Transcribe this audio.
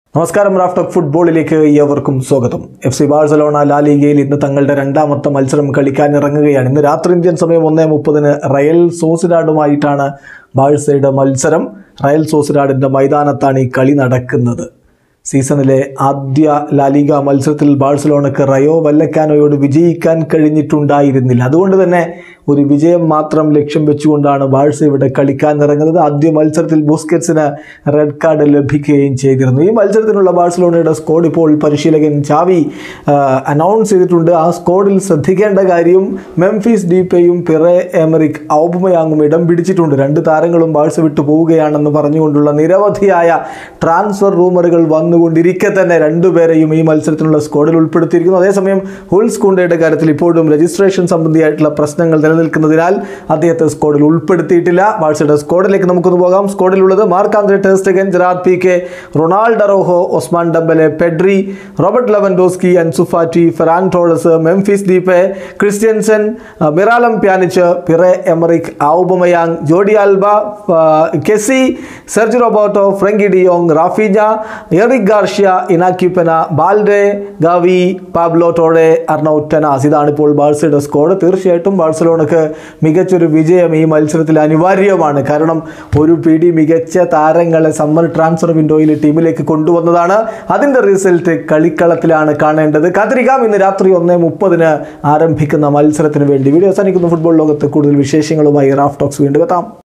നമസ്കാരം റാഫ്റ്റോക്ക് ഫുട്ബോളിലേക്ക് ഏവർക്കും സ്വാഗതം എഫ് സി ബാഴ്സലോണ ലാലിഗയിൽ ഇന്ന് തങ്ങളുടെ രണ്ടാമത്തെ മത്സരം കളിക്കാൻ ഇറങ്ങുകയാണ് ഇന്ന് രാത്രി ഇന്ത്യൻ സമയം ഒന്നേ മുപ്പതിന് റയൽ സോസിഡാഡുമായിട്ടാണ് ബാഴ്സയുടെ മത്സരം റയൽ സോസിഡാഡിൻ്റെ മൈതാനത്താണ് ഈ കളി നടക്കുന്നത് സീസണിലെ ആദ്യ ലാലിഗ മത്സരത്തിൽ ബാഴ്സലോണക്ക് റയോ വല്ലക്കാനോയോട് വിജയിക്കാൻ കഴിഞ്ഞിട്ടുണ്ടായിരുന്നില്ല അതുകൊണ്ട് തന്നെ ഒരു വിജയം മാത്രം ലക്ഷ്യം വെച്ചുകൊണ്ടാണ് ബാഴ്സ ഇവിടെ കളിക്കാൻ ഇറങ്ങുന്നത് ആദ്യ മത്സരത്തിൽ ബൂസ്കറ്റ്സിന് റെഡ് കാർഡ് ലഭിക്കുകയും ചെയ്തിരുന്നു ഈ മത്സരത്തിനുള്ള ബാഴ്സലോണയുടെ സ്ക്വാഡ് ഇപ്പോൾ പരിശീലകൻ ചാവി അനൗൺസ് ചെയ്തിട്ടുണ്ട് ആ സ്ക്വാഡിൽ ശ്രദ്ധിക്കേണ്ട കാര്യം മെംഫീസ് ഡീപ്പയും പിറെ എമറിക് ഔബമയാങ്ങും ഇടം പിടിച്ചിട്ടുണ്ട് രണ്ട് താരങ്ങളും ബാഴ്സ വിട്ടു പോവുകയാണെന്ന് പറഞ്ഞുകൊണ്ടുള്ള നിരവധിയായ ട്രാൻസ്ഫർ റൂമറുകൾ വന്നുകൊണ്ടിരിക്കെ തന്നെ രണ്ടുപേരെയും ഈ മത്സരത്തിനുള്ള സ്ക്വാഡിൽ ഉൾപ്പെടുത്തിയിരിക്കുന്നു അതേസമയം ഹുൾസ് കുണ്ടയുടെ കാര്യത്തിൽ ഇപ്പോഴും രജിസ്ട്രേഷൻ സംബന്ധിയായിട്ടുള്ള പ്രശ്നങ്ങൾ നിലനിൽക്കുന്നതിനാൽ അദ്ദേഹത്തെ സ്ക്വാഡിൽ ഉൾപ്പെടുത്തിയിട്ടില്ല ബാഴ്സയുടെ സ്ക്വാഡിലേക്ക് നമുക്കൊന്ന് പോകാം സ്ക്വാഡിലുള്ളത് Marc Andre ter Stegen Gerard Pique Ronald Araujo Ousmane Dembele Pedri Robert Lewandowski Ansu Fati Ferran Torres Memphis Depay Christensen ah Miralem Pjanic Pierre Emerick Aubameyang Jordi Alba ah, Kessie Sergi Roberto Frenkie de Jong Raphinha Eric Garcia Inaki Pena Balde Gavi Pablo Torre Arnau Tenas ഇതാണ് ഇപ്പോൾ ബാഴ്സയുടെ squad തീർച്ചയായിട്ടും ബാഴ്സലോണക്ക് മികച്ചൊരു വിജയം ഈ മത്സരത്തിൽ അനിവാര്യമാണ് കാരണം ഒരു പിടി മികച്ച താരങ്ങളെ സമ്മർ ട്രാൻസ്ഫർ വിൻഡോയിൽ ടീമിലേക്ക് കൊണ്ടുവന്നതാണ് അതിൻ്റെ റിസൾട്ട് കളിക്കളത്തിലാണ് കാണേണ്ടത് കാത്തിരിക്കാം ഇന്ന് രാത്രി ഒന്നേ മുപ്പതിന് ആരംഭിക്കുന്ന മത്സരത്തിന് വേണ്ടി വീഡിയോ അവസാനിക്കുന്ന ഫുട്ബോൾ ലോകത്ത് കൂടുതൽ വിശേഷങ്ങളുമായി റാഫ് ടോക്സ് വീണ്ടും എത്താം